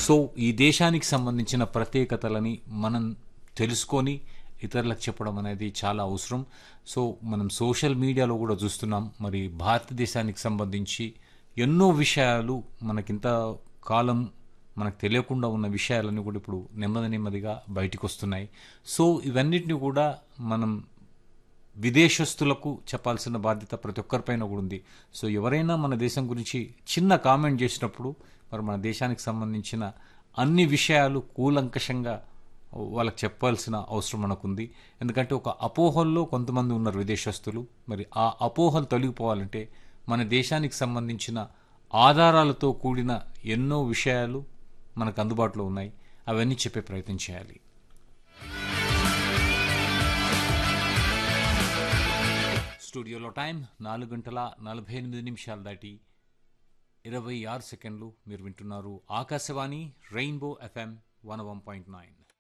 so ఈ దేశానికి సంబంధించిన ప్రత్యేకతలని మనం తెలుసుకొని ఇతరులకు చెప్పడం అనేది చాలా అవసరం సో మనం సోషల్ మీడియాలో కూడా చూస్తున్నాం మరి భారతదేశానికి సంబంధించి ఎన్నో విషయాలు మనకింత కాలం మనకు తెలియకుండా ఉన్న విషయాలన్నీ కూడా ఇప్పుడు నెమ్మది నెమ్మదిగా బయటికి వస్తున్నాయి సో ఇవన్నిటిని కూడా మనం విదేశస్తులకు చెప్పాల్సిన బాధ్యత ప్రతి ఒక్కరిపైన కూడా ఉంది సో ఎవరైనా మన దేశం గురించి చిన్న కామెంట్ చేసినప్పుడు మరి మన దేశానికి సంబంధించిన అన్ని విషయాలు కూలంకషంగా వాళ్ళకి చెప్పాల్సిన అవసరం మనకుంది ఎందుకంటే ఒక అపోహల్లో కొంతమంది ఉన్నారు విదేశస్తులు మరి ఆ అపోహలు తొలగిపోవాలంటే మన దేశానికి సంబంధించిన ఆధారాలతో కూడిన ఎన్నో విషయాలు మనకు అందుబాటులో ఉన్నాయి అవన్నీ చెప్పే ప్రయత్నం చేయాలి స్టూడియోలో టైం నాలుగు గంటల నలభై ఎనిమిది నిమిషాలు దాటి ఇరవై ఆరు సెకండ్లు మీరు వింటున్నారు Akashvani Rainbow FM one one point nine